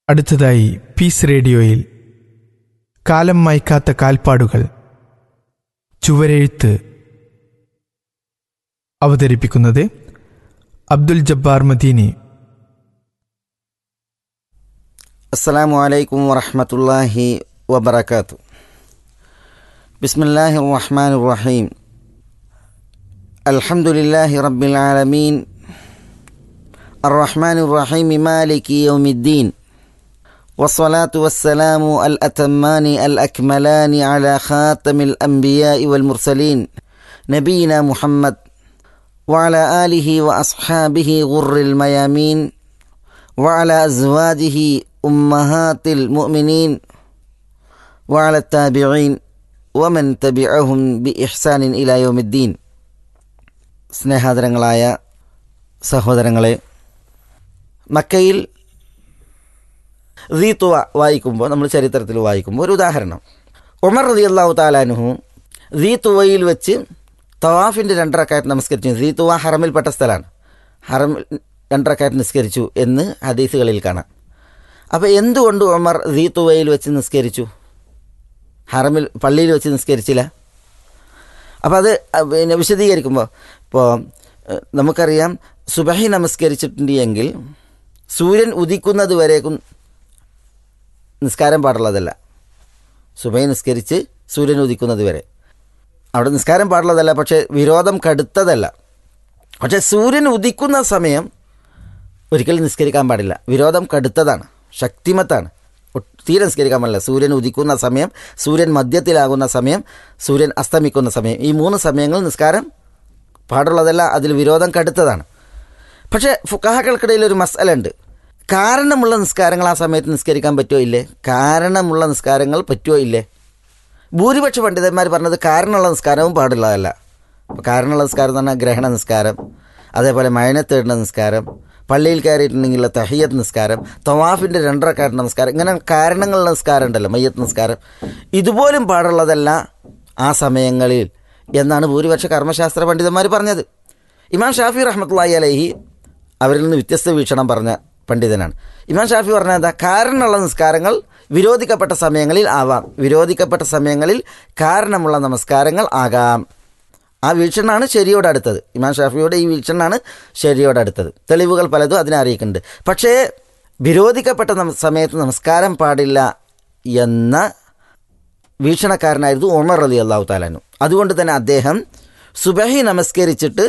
അടുത്തതായി പീസ് റേഡിയോയിൽ കാലം മായ്ക്കാത്ത കാൽപ്പാടുകൾ ചുവരെഴുത്ത് അവതരിപ്പിക്കുന്നത് അബ്ദുൽ ജബ്ബാർ മദീനി السلام عليكم ورحمة الله وبركاته بسم الله الرحمن الرحيم الحمد لله رب العالمين الرحمن الرحيم مالك يوم الدين والصلاة والسلام الأتمان الأكملان على خاتم الأنبياء والمرسلين نبينا محمد وعلى آله وأصحابه غر الميامين وعلى أزواجه أمهات المؤمنين وعلى التابعين ومن تبعهم بإحسان إلى يوم الدين സ്നേഹാദരങ്ങളായ സഹോദരങ്ങളെ മക്കയിൽ റീത്തുവ വായിക്കുമ്പോൾ നമ്മൾ ചരിത്രത്തിൽ വായിക്കുമ്പോൾ ഒരു ഉദാഹരണം ഉമർ റതി അള്ളാഹു താലാനുഹു റീത്തുവയിൽ വെച്ച് തവാഫിൻ്റെ രണ്ടരക്കായിട്ട് നമസ്കരിച്ചു റീത്തുവ ഹറമിൽപ്പെട്ട സ്ഥലമാണ് ഹറമിൽ രണ്ടരക്കായിട്ട് നിസ്കരിച്ചു എന്ന് ഹദീസുകളിൽ കാണാം അപ്പോൾ എന്തുകൊണ്ട് ഉമർ റീത്തുവയിൽ വെച്ച് നിസ്കരിച്ചു ഹറമിൽ പള്ളിയിൽ വെച്ച് നിസ്കരിച്ചില്ല അപ്പോൾ അത് പിന്നെ വിശദീകരിക്കുമ്പോൾ ഇപ്പോൾ ഏഹ്, നമുക്കറിയാം സുബഹി നമസ്കരിച്ചിട്ടുണ്ട് എങ്കിൽ സൂര്യൻ ഉദിക്കുന്നത് വരേക്കും നിസ്കാരം പാടുള്ളതല്ല സുബഹി നിസ്കരിച്ച് സൂര്യൻ ഉദിക്കുന്നത് വരെ അവിടെ നിസ്കാരം പാടുള്ളതല്ല പക്ഷേ വിരോധം കടുത്തതല്ല പക്ഷേ സൂര്യൻ ഉദിക്കുന്ന സമയം ഒരിക്കലും നിസ്കരിക്കാൻ പാടില്ല വിരോധം കടുത്തതാണ് ശക്തിമത്താണ് ഒട്ട് തീരെ നിസ്കരിക്കാൻ പാടില്ല സൂര്യൻ ഉദിക്കുന്ന സമയം സൂര്യൻ മധ്യത്തിലാകുന്ന സമയം സൂര്യൻ അസ്തമിക്കുന്ന സമയം ഈ മൂന്ന് സമയങ്ങൾ നിസ്കാരം പാടുള്ളതല്ല അതിൽ വിരോധം കടുത്തതാണ് പക്ഷേ ഫുക്കാഹക്കൾക്കിടയിൽ ഒരു മസല ഉണ്ട് കാരണമുള്ള നിസ്കാരങ്ങൾ ആ സമയത്ത് നിസ്കരിക്കാൻ പറ്റുമോ ഇല്ലേ കാരണമുള്ള നിസ്കാരങ്ങൾ പറ്റുമോ ഇല്ലേ ഭൂരിപക്ഷ പണ്ഡിതന്മാർ പറഞ്ഞത് കാരണമുള്ള നിസ്കാരവും പാടുള്ളതല്ല അപ്പോൾ കാരണമുള്ള നിസ്കാരം എന്ന് പറഞ്ഞാൽ ഗ്രഹണ നിസ്കാരം അതേപോലെ മയനത്തേടുന്ന നിസ്കാരം പള്ളിയിൽ കയറിയിട്ടുണ്ടെങ്കിലുള്ള തഹിയത്ത് നിസ്കാരം തവാഫിൻ്റെ രണ്ടരക്കാരൻ്റെ നിസ്കാരം ഇങ്ങനെ കാരണങ്ങളുള്ള നിസ്കാരം ഉണ്ടല്ലോ മയ്യത്ത് നിസ്കാരം ഇതുപോലും പാടുള്ളതല്ല ആ സമയങ്ങളിൽ എന്നാണ് ഭൂരിപക്ഷ കർമ്മശാസ്ത്ര പണ്ഡിതന്മാർ പറഞ്ഞത് ഇമാം ഷാഫി റഹ്മത്തുള്ളാഹി അലൈഹി അവരിൽ നിന്ന് വ്യത്യസ്ത വീക്ഷണം പറഞ്ഞ പണ്ഡിതനാണ് ഇമാം ഷാഫി പറഞ്ഞ എന്താ കാരണമുള്ള നിസ്കാരങ്ങൾ വിരോധിക്കപ്പെട്ട സമയങ്ങളിൽ ആവാം വിരോധിക്കപ്പെട്ട സമയങ്ങളിൽ കാരണമുള്ള നമസ്കാരങ്ങൾ ആകാം ആ വീക്ഷണമാണ് ശരിയോടടുത്തത് ഇമാം ഷാഫിയുടെ ഈ വീക്ഷണമാണ് ശരിയോടടുത്തത് തെളിവുകൾ പലതും അതിനെ അറിയിക്കുന്നുണ്ട് പക്ഷേ വിരോധിക്കപ്പെട്ട നമ- സമയത്ത് നമസ്കാരം പാടില്ല എന്ന വീക്ഷണക്കാരനായിരുന്നു ഉമർ അലി അള്ളാഹു താലാനു അതുകൊണ്ട് തന്നെ അദ്ദേഹം സുബഹി നമസ്കരിച്ചിട്ട്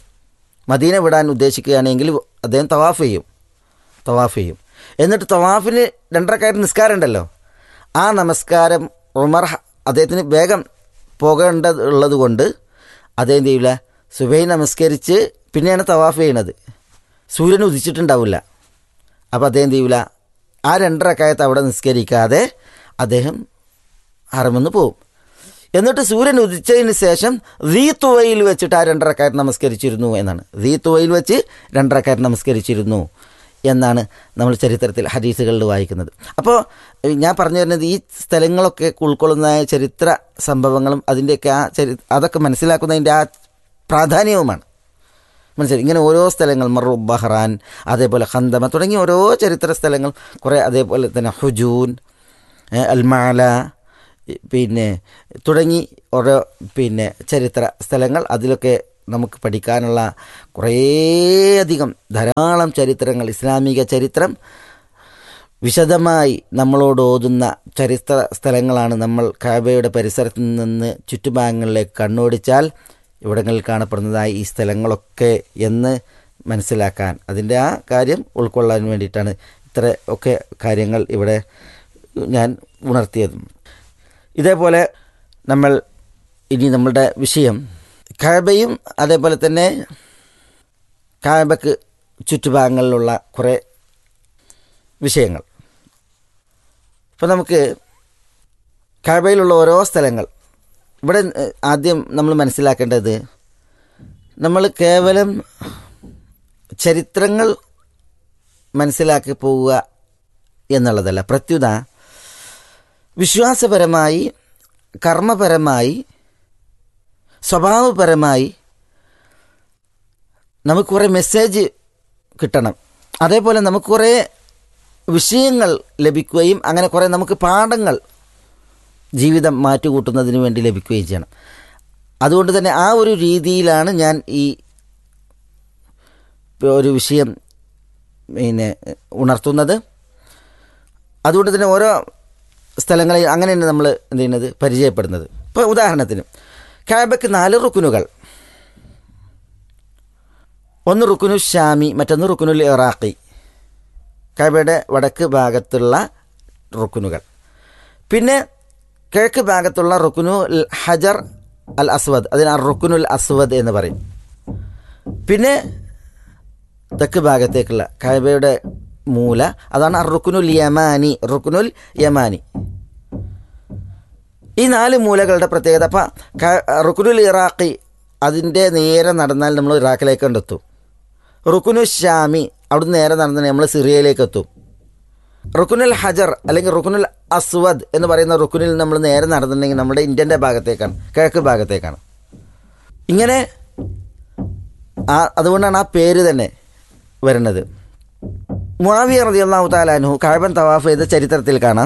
മദീന വിടാൻ ഉദ്ദേശിക്കുകയാണെങ്കിൽ അദ്ദേഹം തവാഫ് ചെയ്യും തവാഫ് ചെയ്യും എന്നിട്ട് തവാഫിന് രണ്ടരക്കായിട്ട് നിസ്കാരം ഉണ്ടല്ലോ ആ നമസ്കാരം ഉമർ ഹ- അദ്ദേഹത്തിന് വേഗം പോകേണ്ടതുള്ളത് കൊണ്ട് അദ്ദേഹം ചെയ്യില്ല സുബൈ നമസ്കരിച്ച് പിന്നെയാണ് തവാഫ് ചെയ്യണത് സൂര്യൻ ഉദിച്ചിട്ടുണ്ടാവില്ല അപ്പോൾ അദ്ദേഹം ചെയ്യില്ല ആ രണ്ടരക്കായത്ത് അവിടെ നിസ്കരിക്കാതെ അദ്ദേഹം ഹറമെന്ന് പോവും എന്നിട്ട് സൂര്യൻ ഉദിച്ചതിന് ശേഷം റീത്തുവയിൽ വെച്ചിട്ട് ആ രണ്ടരക്കാരൻ നമസ്കരിച്ചിരുന്നു എന്നാണ് റീത്തുവയിൽ വെച്ച് രണ്ടരക്കാരൻ നമസ്കരിച്ചിരുന്നു എന്നാണ് നമ്മൾ ചരിത്രത്തിൽ ഹദീസുകളിൽ വായിക്കുന്നത് അപ്പോൾ ഏഹ്, ഞാൻ പറഞ്ഞു വരുന്നത് ഈ സ്ഥലങ്ങളൊക്കെ ഉൾക്കൊള്ളുന്ന ചരിത്ര സംഭവങ്ങളും അതിൻ്റെയൊക്കെ ആ ചരി അതൊക്കെ മനസ്സിലാക്കുന്നതിൻ്റെ ആ പ്രാധാന്യവുമാണ് മനസ്സിലായി ഇങ്ങനെ ഓരോ സ്ഥലങ്ങൾ മറു ബഹ്റാൻ അതേപോലെ ഹന്തമ തുടങ്ങിയ ഓരോ ചരിത്ര സ്ഥലങ്ങൾ കുറേ അതേപോലെ തന്നെ ഹുജൂൻ ഏ, അൽമാല ഇ- പിന്നെ തുടങ്ങി ഓരോ പിന്നെ ചരിത്ര സ്ഥലങ്ങൾ അതിലൊക്കെ നമുക്ക് പഠിക്കാനുള്ള കുറേയധികം ധാരാളം ചരിത്രങ്ങൾ ഇസ്ലാമിക ചരിത്രം വിശദമായി നമ്മളോട് ഓതുന്ന ചരിത്ര സ്ഥലങ്ങളാണ് നമ്മൾ കാബയുടെ പരിസരത്ത് നിന്ന് ചുറ്റുഭാഗങ്ങളിലേക്ക് കണ്ണോടിച്ചാൽ ഇവിടങ്ങളിൽ കാണപ്പെടുന്നതായി ഈ സ്ഥലങ്ങളൊക്കെ എന്ന് മനസ്സിലാക്കാൻ അതിൻ്റെ ആ കാര്യം ഉൾക്കൊള്ളാൻ വേണ്ടിയിട്ടാണ് ഇത്ര ഒക്കെ കാര്യങ്ങൾ ഇവിടെ ഞാൻ ഉണർത്തിയത് ഇതേപോലെ നമ്മൾ ഇനി നമ്മളുടെ വിഷയം കാബയും അതേപോലെ തന്നെ കാബയ്ക്ക് ചുറ്റുഭാഗങ്ങളിലുള്ള കുറേ വിഷയങ്ങൾ ഇപ്പോൾ നമുക്ക് കാബയിലുള്ള ഓരോ സ്ഥലങ്ങൾ ഇവിടെ ഏഹ്, ആദ്യം നമ്മൾ മനസ്സിലാക്കേണ്ടത് നമ്മൾ കേവലം ചരിത്രങ്ങൾ മനസ്സിലാക്കി പോവുക എന്നുള്ളതല്ല പ്രത്യുത വിശ്വാസപരമായി കർമ്മപരമായി സ്വഭാവപരമായി നമുക്ക് കുറേ മെസ്സേജ് കിട്ടണം അതേപോലെ നമുക്ക് കുറേ വിഷയങ്ങൾ ലഭിക്കുകയും അങ്ങനെ കുറേ നമുക്ക് പാഠങ്ങൾ ജീവിതം മാറ്റുകൂട്ടുന്നതിന് വേണ്ടി ലഭിക്കുകയും ചെയ്യണം അതുകൊണ്ട് തന്നെ ആ ഒരു രീതിയിലാണ് ഞാൻ ഈ ഒരു വിഷയം പിന്നെ ഉണർത്തുന്നത് അതുകൊണ്ട് തന്നെ ഓരോ സ്ഥലങ്ങളിൽ അങ്ങനെയാണ് നമ്മൾ എന്ത് ചെയ്യുന്നത് പരിചയപ്പെടുന്നത് ഇപ്പോൾ ഉദാഹരണത്തിന് കാബയ്ക്ക് നാല് റുക്കുനുകൾ ഒന്ന് റുക്കുനു ഷാമി മറ്റൊന്ന് റുക്കുനുൽ ഇറാഖി കാബയുടെ വടക്ക് ഭാഗത്തുള്ള റുക്കുനുകൾ പിന്നെ കിഴക്ക് ഭാഗത്തുള്ള റുക്കുനു ഹജർ അൽ അസ്വദ് അതിന് റുക്കുനുൽ അസ്വദ് എന്ന് പറയും പിന്നെ തെക്ക് ഭാഗത്തേക്കുള്ള കാബയുടെ മൂല അതാണ് റുക്കുനുൽ യമാനി റുക്കുനുൽ യമാനി ഈ നാല് മൂലകളുടെ പ്രത്യേകത അപ്പം റുക്കുനുൽ ഇറാഖി അതിൻ്റെ നേരെ നടന്നാൽ നമ്മൾ ഇറാഖിലേക്ക് കണ്ടെത്തും റുക്കുനു ഷാമി അവിടുന്ന് നേരെ നടന്നാൽ നമ്മൾ സിറിയയിലേക്ക് എത്തും റുക്കുനുൽ ഹജർ അല്ലെങ്കിൽ റുക്കുനുൽ അസ്വദ് എന്ന് പറയുന്ന റുക്കുനിൽ നമ്മൾ നേരെ നടന്നിട്ടുണ്ടെങ്കിൽ നമ്മുടെ ഇന്ത്യൻ്റെ ഭാഗത്തേക്കാണ് കിഴക്ക് ഭാഗത്തേക്കാണ് ഇങ്ങനെ ആ അതുകൊണ്ടാണ് ആ പേര് തന്നെ വരുന്നത് മുആവിയ റളിയല്ലാഹു താലാൻഹു കാഴ്ബൻ തവാഫ് ചെയ്ത ചരിത്രത്തിൽ കാണാം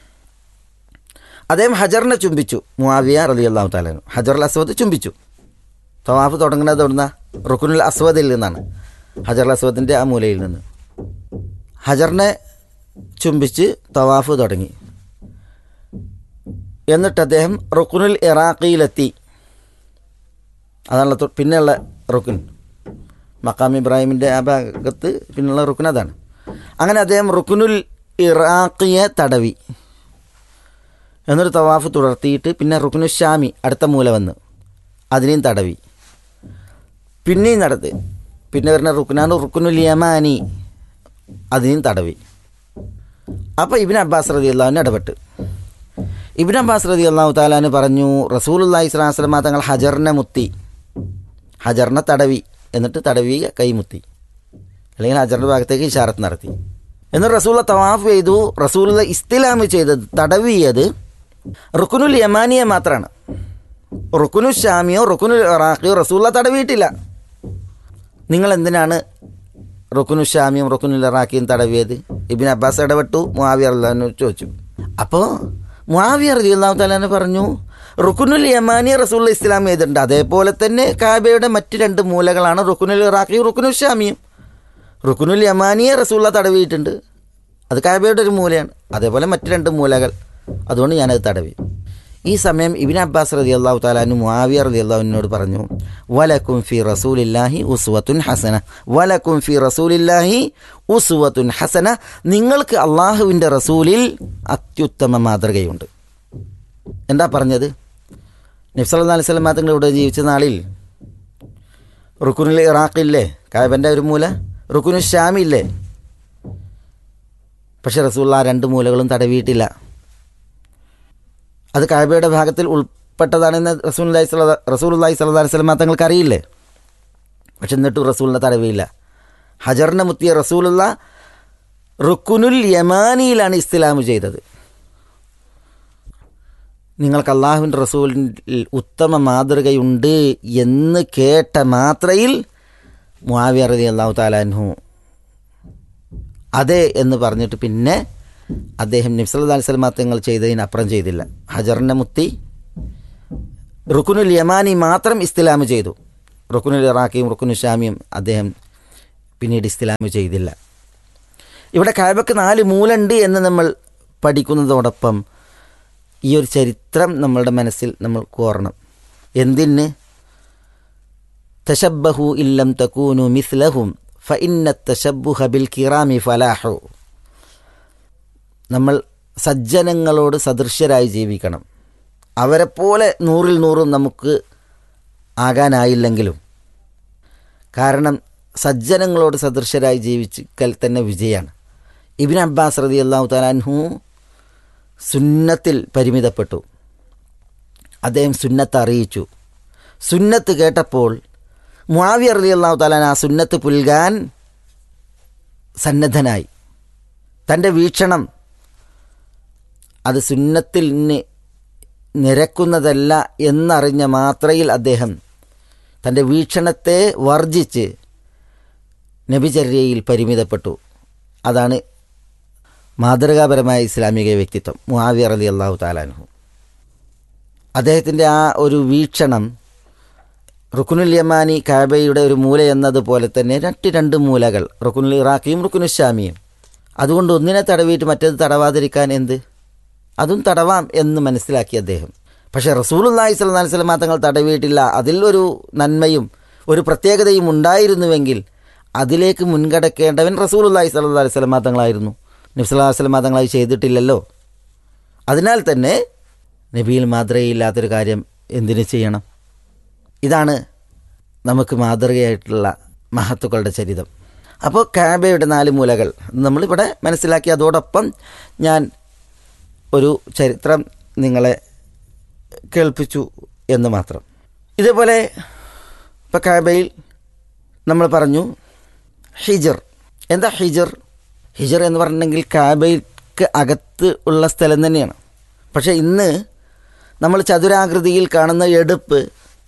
അദ്ദേഹം ഹജറിനെ ചുംബിച്ചു മുആവിയ റളിയല്ലാഹു താലാൻഹു ഹജറുൽ അസ്വദ് ചുംബിച്ചു തവാഫ് തുടങ്ങുന്നത് എവിടുന്ന റുക്കുനുൽ അസ്വദിൽ നിന്നാണ് ഹജറുൽ അസ്വദിൻ്റെ ആ മൂലയിൽ നിന്ന് ഹജറിനെ ചുംബിച്ച് തവാഫ് തുടങ്ങി എന്നിട്ട് അദ്ദേഹം റുക്കുനുൽ ഇറാഖിയിലെത്തി അതാണല്ലോ പിന്നെയുള്ള റുക്കുൻ മക്കാം ഇബ്രാഹിമിൻ്റെ ആ ഭാഗത്ത് പിന്നുള്ള റുക്കുൻ അതാണ് അങ്ങനെ അദ്ദേഹം റുക്കുനുൽ ഇറാഖിയെ തടവി എന്നൊരു തവാഫ് തുടർത്തിയിട്ട് പിന്നെ റുക്കുനു ഷാമി അടുത്ത മൂല വന്ന് അതിനെയും തടവി പിന്നെയും നടത്ത് പിന്നെ വരുന്ന റുക്കുനാണ് റുക്കുനുൽ യമാനി അതിനെയും തടവി അപ്പോൾ ഇബിൻ അബ്ബാസ് റതി അള്ളാഹുവിന് ഇടപെട്ട് ഇബിൻ അബ്ബാസ് റതി അള്ളാഹു താലാന് പറഞ്ഞു റസൂലുല്ലാഹി സ്വലാസ്ലമ തങ്ങൾ ഹജറിനെ മുത്തി ഹജറിനെ തടവി എന്നിട്ട് തടവി കൈമുത്തി അല്ലെങ്കിൽ ഹജറിൻ്റെ ഭാഗത്തേക്ക് ഇഷാറത്ത് നടത്തി എന്നിട്ട് റസൂല തവാഫ് ചെയ്തു റസൂല ഇസ്തിലാമ് ചെയ്തത് തടവിയത് റുക്കുനുൽ യമാനിയെ മാത്രമാണ് റുക്കുനു ഷാമിയോ റുക്കുനുൽ ഇറാഖിയോ റസൂല തടവിയിട്ടില്ല നിങ്ങൾ എന്തിനാണ് റുക്കുനു ഷാമിയും റുക്കുനുൽ ഇറാഖിയും തടവിയത് ഇബിൻ അബ്ബാസ് ഇടപെട്ടു മുആവിയ അള്ളഹാനു ചോദിച്ചു അപ്പോൾ മുആവിയ റലി അള്ളാഹു താലാന് പറഞ്ഞു റുക്കുനുൽ യമാനി റസൂൽ ഇസ്ലാം ചെയ്തിട്ടുണ്ട് അതേപോലെ തന്നെ കാബയുടെ മറ്റ് രണ്ട് മൂലകളാണ് റുക്കുനുൽ ഇറാഖിയും റുക്കുനുൽ ഷാമിയും റുക്കുനുൽ യമാനിയെ റസൂള്ള തടവിയിട്ടുണ്ട് അത് കാബയുടെ ഒരു മൂലയാണ് അതേപോലെ മറ്റ് രണ്ട് മൂലകൾ അതുകൊണ്ട് ഞാനത് തടവി ഈ സമയം ഇബിൻ അബ്ബാസ് റതി അള്ളാഹു താലാനു മുആവിയ റതി അള്ളാഹുവിനോട് പറഞ്ഞു വലക്കും ഫി റസൂലില്ലാഹി ഉസ്വത്തുൻ ഹസന വലക്കും ഫി റസൂലില്ലാഹി ഉസ്വത്തുൻ ഹസന നിങ്ങൾക്ക് അള്ളാഹുവിൻ്റെ റസൂലിൽ അത്യുത്തമ മാതൃകയുണ്ട് എന്താ പറഞ്ഞത് നബ്സല്ലാ അലൈഹി സ്വലം തങ്ങൾ ഇവിടെ ജീവിച്ച നാളിൽ റുക്കുനിൽ ഇറാഖില്ലേ കാബൻ്റെ ഒരു മൂല റുക്കുനു ഷാമില്ലേ പക്ഷെ റസൂള്ള ആ രണ്ട് മൂലകളും തടവിയിട്ടില്ല അത് കാബയുടെ ഭാഗത്തിൽ ഉൾപ്പെട്ടതാണെന്ന് റസൂൽ റസൂൽ അള്ളഹി സ്വല്ലാ വസ്ലമ തങ്ങൾക്ക് അറിയില്ലേ പക്ഷെ എന്നിട്ടും റസൂലിനെ തടവിയില്ല ഹജറിനെ മുത്തിയ റസൂലുള്ള റുക്കുനുൽ യമാനിയിലാണ് ഇസ്തിലാമ് ചെയ്തത് നിങ്ങൾക്ക് അള്ളാഹുവിൻ്റെ റസൂലിൽ ഉത്തമ മാതൃകയുണ്ട് എന്ന് കേട്ട മാത്രയിൽ മുആവിയ റതി അള്ളാഹു താലാൻഹു അതെ എന്ന് പറഞ്ഞിട്ട് പിന്നെ അദ്ദേഹം നിഫ്സൽ അലിസ്ലമ തങ്ങൾ ചെയ്തതിനപ്പുറം ചെയ്തില്ല ഹജറിനെ മുത്തി റുക്കുനുൽ യമാനി മാത്രം ഇസ്തിലാമ് ചെയ്തു റുക്കുനുൽ ഇറാഖിയും റുക്കുനു ഷാമിയും അദ്ദേഹം പിന്നീട് ഇസ്തിലാമ് ചെയ്തില്ല ഇവിടെ കാബക്ക് നാല് മൂലുണ്ട് എന്ന് നമ്മൾ പഠിക്കുന്നതോടൊപ്പം ഈ ഒരു ചരിത്രം നമ്മളുടെ മനസ്സിൽ നമ്മൾ കോറണം എന്തിന് തശബ്ബഹു ഇല്ലം തക്കൂനു മിസ്ലഹും ഫഇന്ന തശബ്ബുഹ ബിൽ കിറാമി ഫലാഹു നമ്മൾ സജ്ജനങ്ങളോട് സദൃശ്യരായി ജീവിക്കണം അവരെപ്പോലെ നൂറിൽ നൂറും നമുക്ക് ആകാനായില്ലെങ്കിലും കാരണം സജ്ജനങ്ങളോട് സദൃശ്യരായി ജീവിക്കൽ തന്നെ വിജയമാണ് ഇബിൻ അബ്ബാസ് റതി അള്ളാഹു തലാൻഹു സുന്നത്തിൽ പരിമിതപ്പെട്ടു അദ്ദേഹം സുന്നത്ത് അറിയിച്ചു സുന്നത്ത് കേട്ടപ്പോൾ മുആവിയ റലി അള്ളാഹു താലാൻ ആ സുന്നത്ത് പുൽകാൻ സന്നദ്ധനായി തൻ്റെ വീക്ഷണം അത് സുന്നത്തിൽ നിരക്കുന്നതല്ല എന്നറിഞ്ഞ മാത്രയിൽ അദ്ദേഹം തൻ്റെ വീക്ഷണത്തെ വർജിച്ച് നബിചര്യയിൽ പരിമിതപ്പെട്ടു അതാണ് മാതൃകാപരമായ ഇസ്ലാമിക വ്യക്തിത്വം മുഹാവിയർ അലി അള്ളാഹു താലാനുഹു അദ്ദേഹത്തിൻ്റെ ആ ഒരു വീക്ഷണം റുക്കുനുൽ യമാനി കാബയുടെ ഒരു മൂല എന്നതുപോലെ തന്നെ രണ്ട് രണ്ട് മൂലകൾ റുക്കുനുൽ ഇറാഖിയും റുക്കുനുൽ ഷാമിയും അതുകൊണ്ട് ഒന്നിനെ തടവിയിട്ട് മറ്റേത് തടവാതിരിക്കാൻ എന്ത് അതും തടവാം എന്ന് മനസ്സിലാക്കി അദ്ദേഹം പക്ഷേ റസൂലുല്ലാഹി സ്വല്ലല്ലാഹി അലൈഹി വസല്ലം തങ്ങൾ തടവിയിട്ടില്ല അതിൽ ഒരു നന്മയും ഒരു പ്രത്യേകതയും ഉണ്ടായിരുന്നുവെങ്കിൽ അതിലേക്ക് മുൻകടക്കേണ്ടവൻ റസൂലുല്ലാഹി സ്വല്ലല്ലാഹി അലൈഹി വസല്ലം തങ്ങളായിരുന്നു നബി സല്ലല്ലാഹു അലൈഹി വസല്ലം തങ്ങളായി ചെയ്തിട്ടില്ലല്ലോ അതിനാൽ തന്നെ നബിയിൽ മാതൃകയില്ലാത്തൊരു കാര്യം എന്തിനു ചെയ്യണം ഇതാണ് നമുക്ക് മാതൃകയായിട്ടുള്ള മഹത്തുക്കളുടെ ചരിതം അപ്പോൾ കാബയുടെ നാല് മൂലകൾ നമ്മളിവിടെ മനസ്സിലാക്കി അതോടൊപ്പം ഞാൻ ഒരു ചരിത്രം നിങ്ങളെ കേൾപ്പിച്ചു എന്ന് മാത്രം ഇതേപോലെ ഇപ്പോൾ കാബയിൽ നമ്മൾ പറഞ്ഞു ഹിജർ എന്താ ഹിജർ ഹിജർ എന്ന് പറഞ്ഞിട്ടുണ്ടെങ്കിൽ കാബയ്ക്ക് അകത്ത് ഉള്ള സ്ഥലം തന്നെയാണ് പക്ഷേ ഇന്ന് നമ്മൾ ചതുരാകൃതിയിൽ കാണുന്ന എടുപ്പ്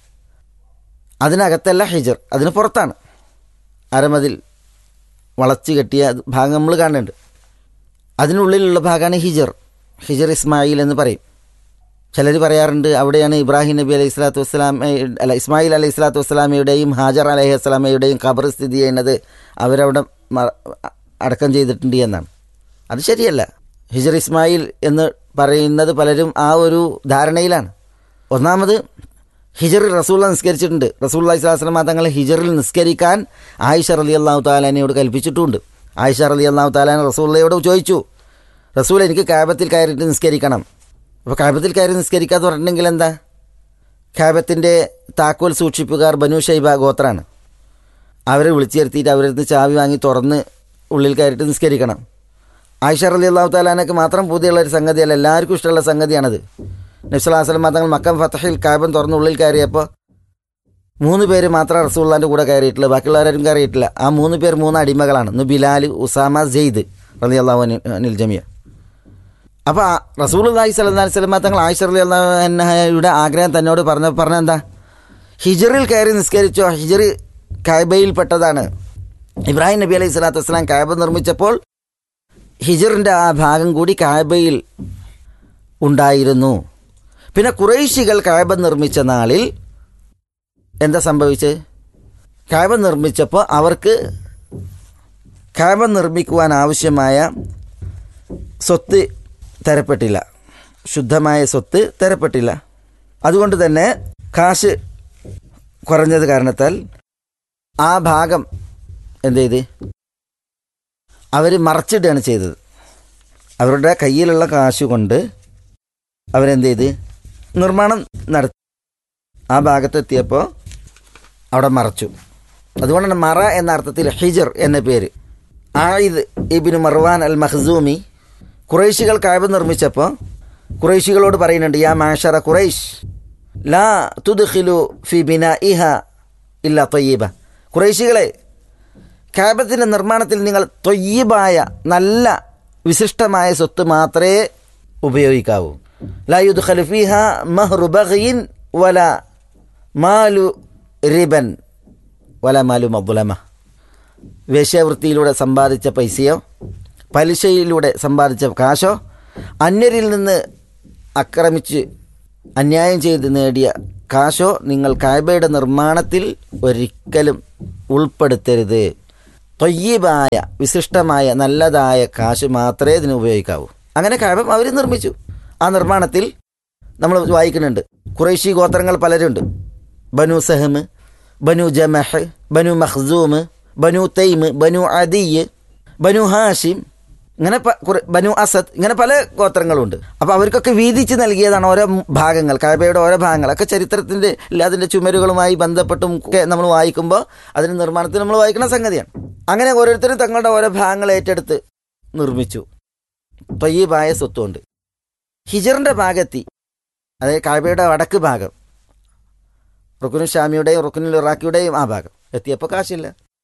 അതിനകത്തല്ല ഹിജർ അതിന് പുറത്താണ് അരമതിൽ വളച്ച് കെട്ടിയ ഭാഗം നമ്മൾ കാണുന്നുണ്ട് അതിനുള്ളിലുള്ള ഭാഗമാണ് ഹിജർ ഹിജർ ഇസ്മായിൽ എന്ന് പറയും ചിലർ പറയാറുണ്ട് അവിടെയാണ് ഇബ്രാഹിം നബി അലൈഹി സ്വലാത്തു വസ്സലാം അല്ല ഇസ്മായിൽ അലൈഹി സ്വലാത്തു വസ്സലാമയുടെയും ഹാജർ അലൈഹി വസ്സലാമയുടെയും ഖബർ സ്ഥിതി ചെയ്യുന്നത് അവരവിടെ മ- അടക്കം ചെയ്തിട്ടുണ്ട് എന്നാണ് അത് ശരിയല്ല ഹിജർ ഇസ്മായിൽ എന്ന് പറയുന്നത് പലരും ആ ഒരു ധാരണയിലാണ് ഒന്നാമത് ഹിജറിൽ റസൂള്ള നിസ്കരിച്ചിട്ടുണ്ട് റസൂൽ അലൈഹി സ്വലാസ്ലമ തങ്ങൾ ഹിജറിൽ നിസ്കരിക്കാൻ ആയിഷ റലി അള്ളാഹു താലാനയോട് കൽപ്പിച്ചിട്ടുമുണ്ട് ആയിഷ റലി അള്ളാഹു താലാൻ റസൂള്ളയോട് ചോദിച്ചു റസൂൽ എനിക്ക് കാബത്തിൽ കയറിയിട്ട് നിസ്കരിക്കണം അപ്പോൾ കാബത്തിൽ കയറി നിസ്കരിക്കാന്ന് പറഞ്ഞിട്ടുണ്ടെങ്കിൽ എന്താ കാബത്തിൻ്റെ താക്കോൽ സൂക്ഷിപ്പുകാർ ബനു ഷൈബ ഗോത്രാണ് അവരെ വിളിച്ചു വരുത്തിയിട്ട് അവരിൽ നിന്ന് ചാവി വാങ്ങി തുറന്ന് ഉള്ളിൽ കയറിയിട്ട് നിസ്കരിക്കണം ആയിഷ റലി അള്ളാഹു താലാനക്ക് മാത്രം പുതിയുള്ള ഒരു സംഗതിയല്ല എല്ലാവർക്കും ഇഷ്ടമുള്ള സംഗതിയാണത് നബ്സലാസ്ലം തങ്ങൾ മക്കം ഫത്തഹിൽ കാബൻ തുറന്ന് ഉള്ളിൽ കയറിയപ്പോൾ മൂന്ന് പേര് മാത്രം റസൂള്ളാൻ്റെ കൂടെ കയറിയിട്ടില്ല ബാക്കിയുള്ളവരാരും കയറിയിട്ടില്ല ആ മൂന്ന് പേർ മൂന്ന് അടിമകളാണ് ഒന്ന് ബിലാൽ ഉസാമ സെയ്ദ് റലി അള്ളാഹു അനിൽ ജമിയ അപ്പോൾ റസൂൽ അള്ളാഹി സ്വലാ സ്വലമ തങ്ങൾ ആയിഷ റലി അള്ളാഹുയുടെ ആഗ്രഹം തന്നോട് പറഞ്ഞ പറഞ്ഞ എന്താ ഹിജറിൽ കയറി നിസ്കരിച്ചോ ഹിജർ കായബയിൽപ്പെട്ടതാണ് ഇബ്രാഹിം നബി അലൈഹി സ്വലാത്തു വസ്സലാം കായബ നിർമ്മിച്ചപ്പോൾ ഹിജറിൻ്റെ ആ ഭാഗം കൂടി കായബയിൽ ഉണ്ടായിരുന്നു പിന്നെ കുറേശികൾ കായബ നിർമ്മിച്ച നാളിൽ എന്താ സംഭവിച്ചത് കായബ നിർമ്മിച്ചപ്പോൾ അവർക്ക് കായബ നിർമ്മിക്കുവാൻ ആവശ്യമായ സ്വത്ത് തരപ്പെട്ടില്ല ശുദ്ധമായ സ്വത്ത് തരപ്പെട്ടില്ല അതുകൊണ്ട് തന്നെ കാശ് കുറഞ്ഞത് കാരണത്താൽ ആ ഭാഗം എന്ത് ചെയ്ത് അവർ മറച്ചിടുകയാണ് ചെയ്തത് അവരുടെ കയ്യിലുള്ള കാശ് കൊണ്ട് അവരെന്ത് ചെയ്ത് നിർമ്മാണം നടത്തി ആ ഭാഗത്തെത്തിയപ്പോൾ അവിടെ മറച്ചു അതുകൊണ്ടാണ് മറ എന്ന അർത്ഥത്തിൽ ഹിജർ എന്ന പേര് ആയിദ് ഇബിന് മർവാൻ അൽ മഖ്സൂമി കുറേശികൾ കായബ് നിർമ്മിച്ചപ്പോൾ കുറേശികളോട് പറയുന്നുണ്ട് യാ മാഷറ ഖുറൈഷ് ലാ തുദ്ഖിലു ഫി ബിന ഇഹ ഇല്ല തൊയ്യബ കുറേശികളെ കാബത്തിൻ്റെ നിർമ്മാണത്തിൽ നിങ്ങൾ തൊയ്യബായ നല്ല വിശിഷ്ടമായ സ്വത്ത് മാത്രമേ ഉപയോഗിക്കാവൂ ലാ യുദ്ഖലു ഫിഹ മഹ്റു ബഗ്യിൻ വല മാലു റിബൻ വല മാലു മദ്ലമ വേശ്യാവൃത്തിയിലൂടെ സമ്പാദിച്ച പൈസയോ പലിശയിലൂടെ സമ്പാദിച്ച കാശോ അന്യരിൽ നിന്ന് ആക്രമിച്ച് അന്യായം ചെയ്ത് നേടിയ കാശോ നിങ്ങൾ കായബയുടെ നിർമ്മാണത്തിൽ ഒരിക്കലും ഉൾപ്പെടുത്തരുത് തൊയ്യബായ വിശിഷ്ടമായ നല്ലതായ കാശ് മാത്രമേ ഇതിന് ഉപയോഗിക്കാവൂ അങ്ങനെ കായബം അവർ നിർമ്മിച്ചു ആ നിർമ്മാണത്തിൽ നമ്മൾ വായിക്കുന്നുണ്ട് കുറേശി ഗോത്രങ്ങൾ പലരുണ്ട് ബനു സഹമ് ബനു ജമഹ് ബനു മഖ്സൂമ് ബനു തൈമ് ബനു അദിയ് ബനു ഹാഷിം ഇങ്ങനെ പ- കുറെ- ബനു അസദ് ഇങ്ങനെ പല ഗോത്രങ്ങളുണ്ട് അപ്പോൾ അവർക്കൊക്കെ വീതിച്ച് നൽകിയതാണ് ഓരോ ഭാഗങ്ങൾ കാബയുടെ ഓരോ ഭാഗങ്ങൾ ഒക്കെ ചരിത്രത്തിൻ്റെ അതിൻ്റെ ചുമരുകളുമായി ബന്ധപ്പെട്ടും ഒക്കെ നമ്മൾ വായിക്കുമ്പോൾ അതിന് നിർമ്മാണത്തിൽ നമ്മൾ വായിക്കുന്ന സംഗതിയാണ് അങ്ങനെ ഓരോരുത്തരും തങ്ങളുടെ ഓരോ ഭാഗങ്ങൾ ഏറ്റെടുത്ത് നിർമ്മിച്ചു തൊയ്യബായ സ്വത്തുണ്ട് ഹിജറിൻ്റെ ഭാഗത്തി അതായത് കാബയുടെ വടക്ക് ഭാഗം റുക്കുനു ഷാമിയുടെയും റുക്കുനുൽ ഇറാഖിയുടെയും ആ ഭാഗം എത്തിയപ്പോൾ കാശില്ല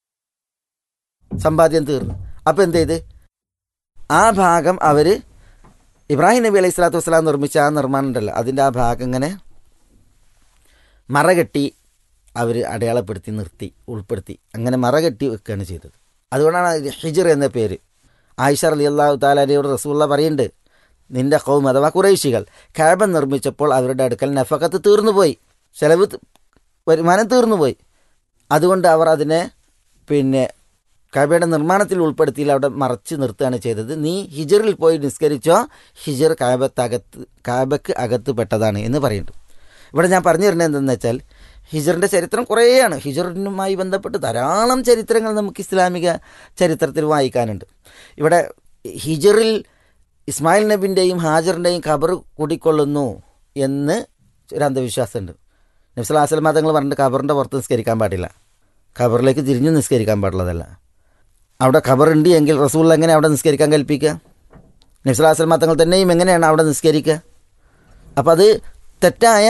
സമ്പാദ്യം തീർന്നു അപ്പോൾ എന്ത് ചെയ്ത് ആ ഭാഗം അവർ ഇബ്രാഹിം നബി അലൈഹി സ്വലാത്തു വസ്സലാം നിർമ്മിച്ച ആ നിർമ്മാണം ഉണ്ടല്ലോ അതിൻ്റെ ആ ഭാഗം ഇങ്ങനെ മറകെട്ടി അവർ അടയാളപ്പെടുത്തി നിർത്തി ഉൾപ്പെടുത്തി അങ്ങനെ മറകെട്ടി വെക്കുകയാണ് ചെയ്തത് അതുകൊണ്ടാണ് ഇത് ഹിജർ എന്ന പേര് ആയിഷ അലി അള്ളാഹു താലാരിയോട് റസൂള്ള പറയുന്നുണ്ട് നിന്റെ കൗം അഥവാ കുറേശികൾ കാബ നിർമ്മിച്ചപ്പോൾ അവരുടെ അടുക്കൽ നഫക്കത്ത് തീർന്നുപോയി ചെലവ് ത- വരുമാനം തീർന്നുപോയി അതുകൊണ്ട് അവർ അതിനെ പിന്നെ കാബയുടെ നിർമ്മാണത്തിൽ ഉൾപ്പെടുത്തിയിൽ അവിടെ മറച്ച് നിർത്തുകയാണ് ചെയ്തത് നീ ഹിജറിൽ പോയി നിസ്കരിച്ചോ ഹിജർ കാബത്തകത്ത് കാബക്ക് അകത്ത് പെട്ടതാണ് എന്ന് പറയുന്നുണ്ട് ഇവിടെ ഞാൻ പറഞ്ഞു തരുന്നത് എന്തെന്ന് വെച്ചാൽ ഹിജറിൻ്റെ ചരിത്രം കുറേയാണ് ഹിജറിനുമായി ബന്ധപ്പെട്ട് ധാരാളം ചരിത്രങ്ങൾ നമുക്ക് ഇസ്ലാമിക ചരിത്രത്തിൽ വായിക്കാനുണ്ട് ഇവിടെ ഹിജറിൽ ഇസ്മായിൽ നബിൻ്റെയും ഹാജറിൻ്റെയും ഖബർ കൂടിക്കൊള്ളുന്നു എന്ന് ഒരു അന്ധവിശ്വാസമുണ്ട് നബ്സലാസ്ലം തങ്ങൾ പറഞ്ഞിട്ട് ഖബറിൻ്റെ പുറത്ത് നിസ്കരിക്കാൻ പാടില്ല ഖബറിലേക്ക് തിരിഞ്ഞു നിസ്കരിക്കാൻ പാടുള്ളതല്ല അവിടെ ഖബറുണ്ട് എങ്കിൽ റസൂൽ എങ്ങനെ അവിടെ നിസ്കരിക്കാൻ കൽപ്പിക്കുക നബ്സലാസ്ലം തങ്ങൾ തന്നെയും എങ്ങനെയാണ് അവിടെ നിസ്കരിക്കുക അപ്പം അത് തെറ്റായ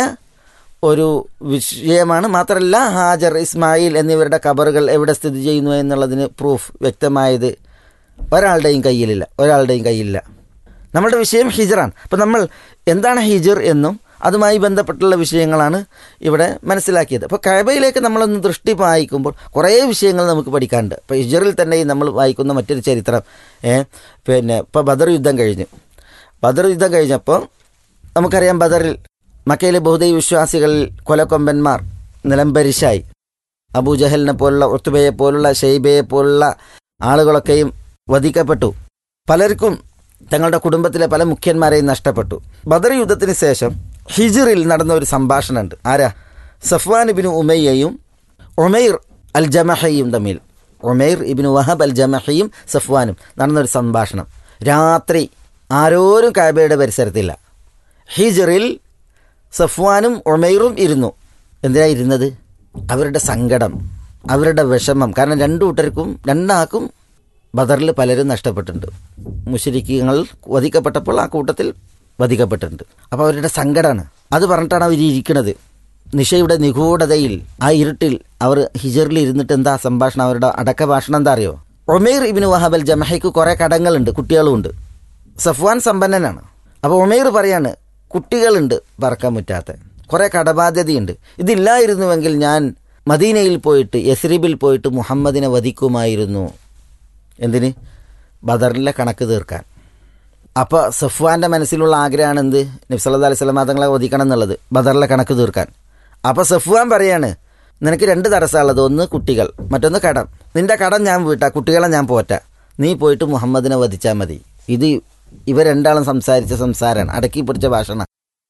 ഒരു വിഷയമാണ് മാത്രമല്ല ഹാജർ ഇസ്മായിൽ എന്നിവരുടെ ഖബറുകൾ എവിടെ സ്ഥിതി ചെയ്യുന്നു എന്നുള്ളതിന് പ്രൂഫ് വ്യക്തമായത് ഒരാളുടെയും കയ്യിലില്ല ഒരാളുടെയും കയ്യിലില്ല നമ്മളുടെ വിഷയം ഹിജറാണ് അപ്പം നമ്മൾ എന്താണ് ഹിജർ എന്നും അതുമായി ബന്ധപ്പെട്ടുള്ള വിഷയങ്ങളാണ് ഇവിടെ മനസ്സിലാക്കിയത് അപ്പോൾ കഴബയിലേക്ക് നമ്മളൊന്ന് ദൃഷ്ടി പായിക്കുമ്പോൾ കുറേ വിഷയങ്ങൾ നമുക്ക് പഠിക്കാനുണ്ട് അപ്പോൾ ഹിജറിൽ തന്നെ നമ്മൾ വായിക്കുന്ന മറ്റൊരു ചരിത്രം ഏ, പിന്നെ ഇപ്പോൾ ബദർ യുദ്ധം കഴിഞ്ഞു ബദർ യുദ്ധം കഴിഞ്ഞപ്പോൾ നമുക്കറിയാം ബദറിൽ മക്കയിലെ ബഹുദൈ വിശ്വാസികളിൽ കൊലക്കൊമ്പന്മാർ നിലംപരിശായി അബൂജഹലിനെ പോലുള്ള ഉത്തുബയെ പോലുള്ള ഷെയ്ബയെ പോലുള്ള ആളുകളൊക്കെയും വധിക്കപ്പെട്ടു പലർക്കും തങ്ങളുടെ കുടുംബത്തിലെ പല മുഖ്യന്മാരെയും നഷ്ടപ്പെട്ടു ബദർ യുദ്ധത്തിന് ശേഷം ഹിജിറിൽ നടന്ന ഒരു സംഭാഷണമുണ്ട് ആരാ സഫ്വാൻ ഇബിന് ഉമയ്യയും ഉമൈർ അൽ ജമഹയും തമ്മിൽ ഉമൈർ ഇബിന് വഹബ് അൽ ജമഹയും സഫ്വാനും നടന്ന ഒരു സംഭാഷണം രാത്രി ആരോരും കാബയുടെ പരിസരത്തില്ല ഹിജറിൽ സഫ്വാനും ഉമൈറും ഇരുന്നു എന്തിനാ ഇരുന്നത് അവരുടെ സങ്കടം അവരുടെ വിഷമം കാരണം രണ്ടു കൂട്ടർക്കും രണ്ടാൾക്കും ബദറിൽ പലരും നഷ്ടപ്പെട്ടിട്ടുണ്ട് മുഷരിക്കങ്ങൾ വധിക്കപ്പെട്ടപ്പോൾ ആ കൂട്ടത്തിൽ വധിക്കപ്പെട്ടിട്ടുണ്ട് അപ്പോൾ അവരുടെ സങ്കടമാണ് അത് പറഞ്ഞിട്ടാണ് അവർ ഇരിക്കുന്നത് നിഷയുടെ നിഗൂഢതയിൽ ആ ഇരുട്ടിൽ അവർ ഹിജറിൽ ഇരുന്നിട്ട് എന്താ സംഭാഷണം അവരുടെ അടക്ക ഭാഷണം എന്താ അറിയോ ഒമേർ ഇബിന് വഹാബൽ ജമഹയ്ക്ക് കുറേ കടങ്ങളുണ്ട് കുട്ടികളുമുണ്ട് സഫ്വാൻ സമ്പന്നനാണ് അപ്പോൾ ഒമേർ പറയാണ് കുട്ടികളുണ്ട് പറക്കാൻ പറ്റാത്ത കുറേ കടബാധ്യതയുണ്ട് ഇതില്ലായിരുന്നുവെങ്കിൽ ഞാൻ മദീനയിൽ പോയിട്ട് യസ്രിബിൽ പോയിട്ട് മുഹമ്മദിനെ വധിക്കുമായിരുന്നു എന്തിന് ബദറിലെ കണക്ക് തീർക്കാൻ അപ്പോൾ സഫ്വാൻ്റെ മനസ്സിലുള്ള ആഗ്രഹമാണ് എന്ത് നബ്സല്ലാ അലൈഹി സ്വലം തങ്ങളെ വധിക്കണം എന്നുള്ളത് ബദറിലെ കണക്ക് തീർക്കാൻ അപ്പോൾ സഫ്വാൻ പറയാണ് നിനക്ക് രണ്ട് തടസ്സമുള്ളത് ഒന്ന് കുട്ടികൾ മറ്റൊന്ന് കടം നിന്റെ കടം ഞാൻ വീട്ടാ കുട്ടികളെ ഞാൻ പോറ്റാ നീ പോയിട്ട് മുഹമ്മദിനെ വധിച്ചാൽ മതി ഇത് ഇവർ രണ്ടാളും സംസാരിച്ച സംസാരമാണ് അടക്കി പിടിച്ച ഭാഷണ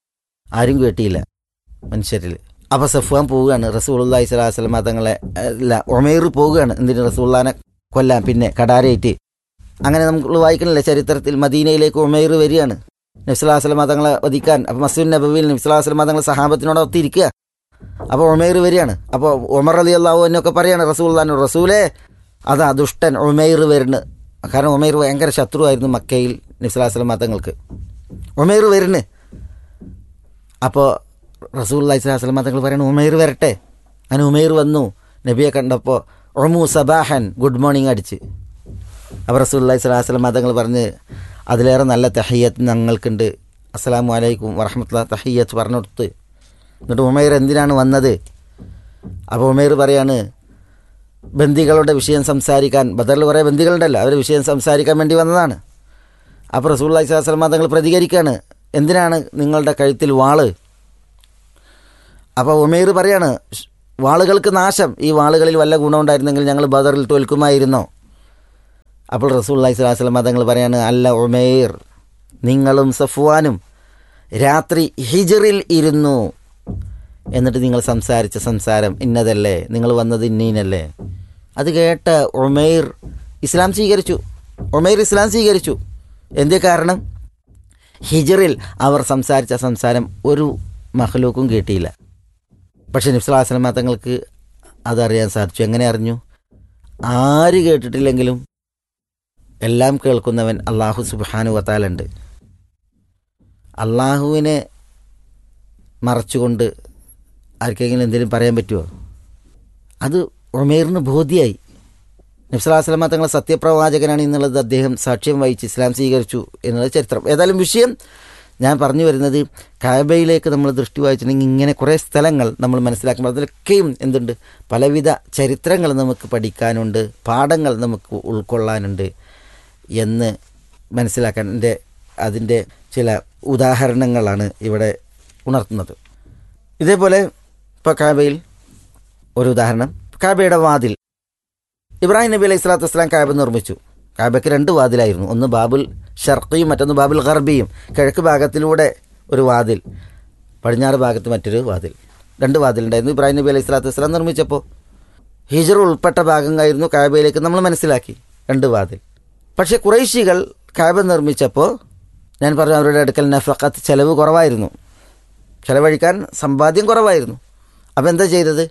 ആരും കേട്ടിയില്ല മനുഷ്യരിൽ അപ്പോൾ സഫ്വാൻ പോവുകയാണ് റസൂള്ളി സ്വലാസ്ലമ തങ്ങളെ അല്ല ഒമേർ പോവുകയാണ് എന്തിന് റസൂള്ളാനെ കൊല്ലാൻ പിന്നെ കടാരേറ്റ് അങ്ങനെ നമ്മൾ വായിക്കണില്ലേ ചരിത്രത്തിൽ മദീനയിലേക്ക് ഉമേർ വരികയാണ് നബ്സുല്ലാസ്ലമ തങ്ങളെ വധിക്കാൻ അപ്പോൾ മസൂദ് നബവിയിൽ നബ്സുല്ലാസ്ലമ തങ്ങൾ സഹാബത്തിനോട് ഒത്തിരിക്കുക അപ്പോൾ ഉമേർ വരികയാണ് അപ്പോൾ ഉമർ അലി അള്ളാഹു എന്നൊക്കെ പറയാണ് റസൂല്ലാൻ റസൂലേ അതാ ദുഷ്ടൻ ഉമേർ വരുന്നു കാരണം ഉമേർ ഭയങ്കര ശത്രുവായിരുന്നു മക്കയിൽ നബ്സുല്ലാസ്ലമ തങ്ങൾക്ക് ഉമേർ വരുന്നു അപ്പോൾ റസൂൽ അലൈഹി സ്വലാസ്ലമ തങ്ങൾ പറയണു ഉമേർ വരട്ടെ അങ്ങനെ ഉമേർ വന്നു നബിയെ കണ്ടപ്പോൾ ഒമു സബാഹൻ ഗുഡ് മോർണിംഗ് അടിച്ച് അപ്പോൾ റസൂൽ അലൈഹി സ്വലാസ്ലമ തങ്ങൾ പറഞ്ഞ് അതിലേറെ നല്ല തഹയ്യത്ത് ഞങ്ങൾക്കുണ്ട് അസ്സലാമു അലൈക്കും വറഹമത്തുള്ള തഹയ്യത്ത് പറഞ്ഞു കൊടുത്ത് എന്നിട്ട് ഉമേർ എന്തിനാണ് വന്നത് അപ്പോൾ ഉമേർ പറയാണ് ബന്ദികളുടെ വിഷയം സംസാരിക്കാൻ ബദറിൽ കുറേ ബന്ദികളുണ്ടല്ലോ അവരുടെ വിഷയം സംസാരിക്കാൻ വേണ്ടി വന്നതാണ് അപ്പോൾ റസൂൽ അലൈഹി സ്വലാസ്ലമ തങ്ങൾ പ്രതികരിക്കുകയാണ് എന്തിനാണ് നിങ്ങളുടെ കഴുത്തിൽ വാള് അപ്പോൾ ഉമേർ പറയാണ് "ഷ്, വാളുകൾക്ക് നാശം ഈ വാളുകളിൽ വല്ല ഗുണമുണ്ടായിരുന്നെങ്കിൽ ഞങ്ങൾ ബദറിൽ തോൽക്കുമായിരുന്നോ അപ്പോൾ റസൂൽ അലൈഹി സ്വലാസ്ലം തങ്ങൾ പറയാണ് അല്ല ഉമേർ നിങ്ങളും സഫ്വാനും രാത്രി ഹിജറിൽ ഇരുന്നു എന്നിട്ട് നിങ്ങൾ സംസാരിച്ച സംസാരം ഇന്നതല്ലേ നിങ്ങൾ വന്നത് ഇന്നീനല്ലേ അത് കേട്ട ഉമേർ ഇസ്ലാം സ്വീകരിച്ചു ഉമേർ ഇസ്ലാം സ്വീകരിച്ചു എന്തേ കാരണം ഹിജറിൽ അവർ സംസാരിച്ച സംസാരം ഒരു മഹലൂക്കും കേട്ടിയില്ല പക്ഷെ നിഫ്സലാസ്ലമ തങ്ങൾക്ക് അതറിയാൻ സാധിച്ചു എങ്ങനെ അറിഞ്ഞു ആര് കേട്ടിട്ടില്ലെങ്കിലും എല്ലാം കേൾക്കുന്നവൻ അള്ളാഹു സുബാനു വത്താലുണ്ട് അള്ളാഹുവിനെ മറച്ചുകൊണ്ട് ആർക്കെങ്കിലും എന്തെങ്കിലും പറയാൻ പറ്റുമോ അത് ഉമേറിന് ബോധ്യായി നബ്സലാസ്ലമ തങ്ങളെ സത്യപ്രവാചകനാണ് എന്നുള്ളത് അദ്ദേഹം സാക്ഷ്യം വഹിച്ച് ഇസ്ലാം സ്വീകരിച്ചു എന്നുള്ള ചരിത്രം ഏതായാലും വിഷയം ഞാൻ പറഞ്ഞു വരുന്നത് കാബയിലേക്ക് നമ്മൾ ദൃഷ്ടി വായിച്ചിട്ടുണ്ടെങ്കിൽ ഇങ്ങനെ കുറേ സ്ഥലങ്ങൾ നമ്മൾ മനസ്സിലാക്കുമ്പോൾ അതിലൊക്കെയും എന്തുണ്ട് പലവിധ ചരിത്രങ്ങൾ നമുക്ക് പഠിക്കാനുണ്ട് പാഠങ്ങൾ നമുക്ക് ഉൾക്കൊള്ളാനുണ്ട് എന്ന് മനസ്സിലാക്കാൻ എൻ്റെ അതിൻ്റെ ചില ഉദാഹരണങ്ങളാണ് ഇവിടെ ഉണർത്തുന്നത് ഇതേപോലെ ഇപ്പോൾ കാബയിൽ ഒരു ഉദാഹരണം കാബയുടെ വാതിൽ ഇബ്രാഹിം നബി അലൈഹി സ്വലാത്തു വസ്സലാം കാബ നിർമ്മിച്ചു കാബയ്ക്ക് രണ്ട് വാതിലായിരുന്നു ഒന്ന് ബാബുൽ ഷർഖിയും മറ്റൊന്ന് ബാബുൽ ഗർബിയും കിഴക്ക് ഭാഗത്തിലൂടെ ഒരു വാതിൽ പടിഞ്ഞാറ് ഭാഗത്ത് മറ്റൊരു വാതിൽ രണ്ട് വാതിലുണ്ടായിരുന്നു ഇബ്രാഹിം നബി അലൈഹി സ്വലാത്തു വസ്സലാം നിർമ്മിച്ചപ്പോൾ ഹിജർ ഉൾപ്പെട്ട ഭാഗമായിരുന്നു കാബയിലേക്ക് നമ്മൾ മനസ്സിലാക്കി രണ്ട് വാതിൽ പക്ഷേ കുറേശികൾ കാബ നിർമ്മിച്ചപ്പോൾ ഞാൻ പറഞ്ഞു അവരുടെ അടുക്കൽ നഫക്കത്ത് ചെലവ് കുറവായിരുന്നു ചെലവഴിക്കാൻ സമ്പാദ്യം കുറവായിരുന്നു അപ്പോൾ എന്താ ചെയ്തത്